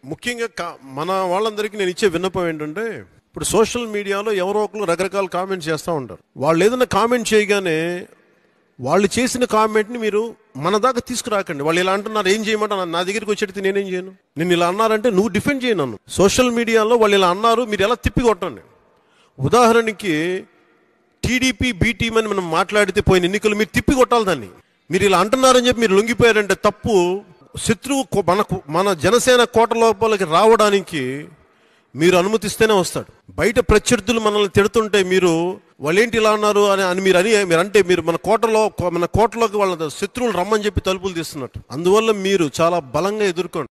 ముఖ్యంగా కా- మన వాళ్ళందరికీ నేను ఇచ్చే విన్నపం ఏంటంటే ఇప్పుడు సోషల్ మీడియాలో ఎవరో ఒకరు రకరకాల కామెంట్స్ చేస్తూ ఉంటారు వాళ్ళు ఏదైనా కామెంట్ చేయగానే వాళ్ళు చేసిన కామెంట్ని మీరు మన దాకా తీసుకురాకండి వాళ్ళు ఇలా అంటున్నారు ఏం చేయమంటారు నా దగ్గరికి వచ్చేటి నేనేం చేయను నేను ఇలా అన్నారంటే నువ్వు డిఫెండ్ చేయను నన్ను సోషల్ మీడియాలో వాళ్ళు ఇలా అన్నారు మీరు ఎలా తిప్పి కొట్టండి ఉదాహరణకి టీడీపీ బీటీఎం అని మనం మాట్లాడితే పోయిన ఎన్నికలు మీరు తిప్పి కొట్టాలి దాన్ని మీరు ఇలా అంటున్నారని చెప్పి మీరు లొంగిపోయారంటే తప్పు శత్రువు కో- మనకు మన జనసేన కోట లోపలికి రావడానికి మీరు అనుమతిస్తేనే వస్తాడు బయట ప్రత్యర్థులు మనల్ని తిడుతుంటే మీరు వాళ్ళేంటి ఇలా అన్నారు అని అని మీరు అని మీరు అంటే మీరు మన కోటలో మన కోటలోకి వాళ్ళ శత్రువులు రమ్మని చెప్పి తలుపులు తీస్తున్నట్టు అందువల్ల మీరు చాలా బలంగా ఎదుర్కోండి